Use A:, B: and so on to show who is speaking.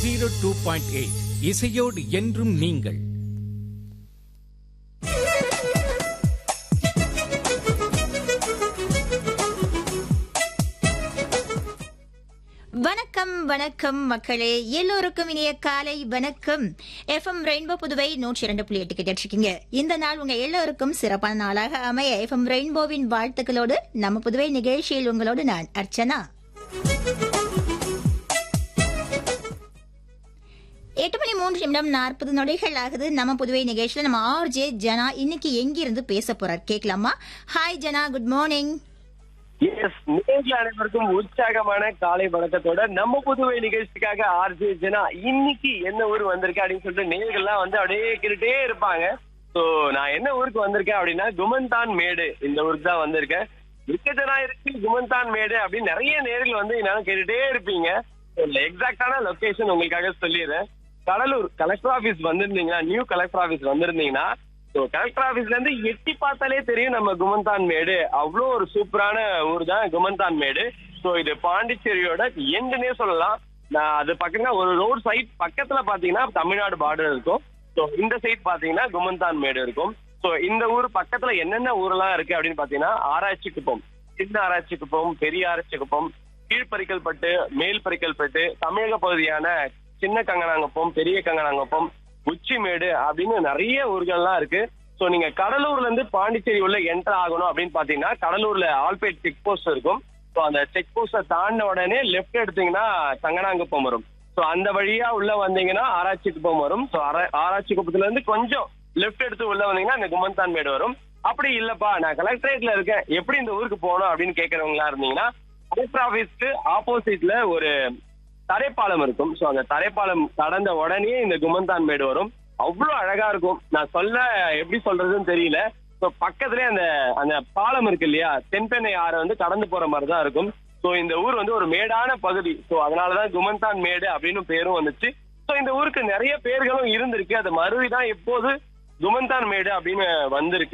A: zero two point eight இசையோடு என்றும் நீங்கள்
B: வணக்கம் வணக்கம் மக்களே எல்லோருக்கும் இனிய காலை வணக்கம் எஃப்எம் ரெயின்போ புதுவை நூற்றி இரண்டு புள்ளி எட்டு கேட்டு இருக்கீங்க இந்த நாள் உங்க எல்லோருக்கும் சிறப்பான நாளாக அமைய எஃப்எம் ரெயின்போவின் வாழ்த்துக்களோடு நம்ம புதுவை நிகழ்ச்சியில் உங்களோடு நான் அர்ச்சனா எட்டு மணி மூன்று நிமிடம் நாற்பது நொடிகள் ஆகுது நம்ம புதுவை நிகழ்ச்சியில நம்ம ஆர்ஜே ஜனா இன்னைக்கு எங்கிருந்து பேச போறார் கேட்கலாமா ஹாய் ஜனா குட் மார்னிங்
C: எஸ் நேர்கள் அனைவருக்கும் உற்சாகமான காலை வணக்கத்தோட நம்ம புதுவை நிகழ்ச்சிக்காக ஆர்ஜே ஜனா இன்னைக்கு என்ன ஊர் வந்திருக்கேன் அப்படின்னு சொல்லிட்டு நேர்கள்லாம் வந்து அப்படியே கேட்டுட்டே இருப்பாங்க சோ நான் என்ன ஊருக்கு வந்திருக்கேன் அப்படின்னா குமந்தான் மேடு இந்த ஊருக்கு தான் வந்திருக்கேன் இருக்கஜனா இருக்கு குமந்தான் மேடு அப்படின்னு நிறைய நேர்கள் வந்து என்னால கேட்டுட்டே இருப்பீங்க எக்ஸாக்டான லொகேஷன் உங்களுக்காக சொல்லிடுறேன் கடலூர் கலெக்டர் ஆபீஸ் வந்திருந்தீங்கன்னா நியூ கலெக்டர் ஆபீஸ் வந்திருந்தீங்கன்னா ஸோ கலெக்டர் ஆபீஸ்ல இருந்து எட்டி பார்த்தாலே தெரியும் நம்ம குமந்தான் மேடு அவ்வளோ ஒரு சூப்பரான ஊர் தான் குமந்தான் மேடு ஸோ இது பாண்டிச்சேரியோட எண்டுனே சொல்லலாம் நான் அது பக்கத்துல ஒரு ரோட் சைட் பக்கத்துல பாத்தீங்கன்னா தமிழ்நாடு பார்டர் இருக்கும் ஸோ இந்த சைட் பாத்தீங்கன்னா குமந்தான் மேடு இருக்கும் ஸோ இந்த ஊர் பக்கத்துல என்னென்ன ஊரெல்லாம் இருக்கு அப்படின்னு பாத்தீங்கன்னா ஆராய்ச்சி குப்பம் சின்ன ஆராய்ச்சி குப்பம் பெரிய ஆராய்ச்சி குப்பம் கீழ்பறிக்கல்பட்டு மேல் பறிக்கல்பட்டு தமிழக பகுதியான சின்ன கங்கனாங்குப்பம் பெரிய கங்கனாங்குப்பம் உச்சிமேடு அப்படின்னு நிறைய ஊர்கள்லாம் இருக்கு சோ நீங்க கடலூர்ல இருந்து பாண்டிச்சேரி உள்ள என்டர் ஆகணும் அப்படின்னு பாத்தீங்கன்னா கடலூர்ல ஆல்பேட் செக் போஸ்ட் இருக்கும் ஸோ அந்த செக் போஸ்ட தாண்டின உடனே லெஃப்ட் எடுத்தீங்கன்னா சங்கனாங்குப்பம் வரும் ஸோ அந்த வழியா உள்ள வந்தீங்கன்னா ஆராய்ச்சி குப்பம் வரும் ஸோ ஆராய்ச்சி குப்பத்துல இருந்து கொஞ்சம் லெஃப்ட் எடுத்து உள்ள வந்தீங்கன்னா அந்த குமந்தான் மேடு வரும் அப்படி இல்லப்பா நான் கலெக்டரேட்ல இருக்கேன் எப்படி இந்த ஊருக்கு போகணும் அப்படின்னு கேட்கறவங்களா இருந்தீங்கன்னா கலெக்டர் ஆபீஸ்க்கு ஆப்போசிட்ல ஒரு தரைப்பாலம் இருக்கும் ஸோ அந்த தரைப்பாலம் கடந்த உடனே இந்த குமந்தான் மேடு வரும் அவ்வளவு அழகா இருக்கும் நான் சொல்ல எப்படி சொல்றதுன்னு தெரியல ஸோ பக்கத்துலயே அந்த அந்த பாலம் இருக்கு இல்லையா தென்பெண்ணை ஆறு வந்து கடந்து போற மாதிரி தான் இருக்கும் ஸோ இந்த ஊர் வந்து ஒரு மேடான பகுதி ஸோ அதனாலதான் குமந்தான் மேடு அப்படின்னு பேரும் வந்துச்சு ஸோ இந்த ஊருக்கு நிறைய பேர்களும் இருந்திருக்கு அது மருவி தான் இப்போது குமந்தான் மேடு அப்படின்னு வந்திருக்கு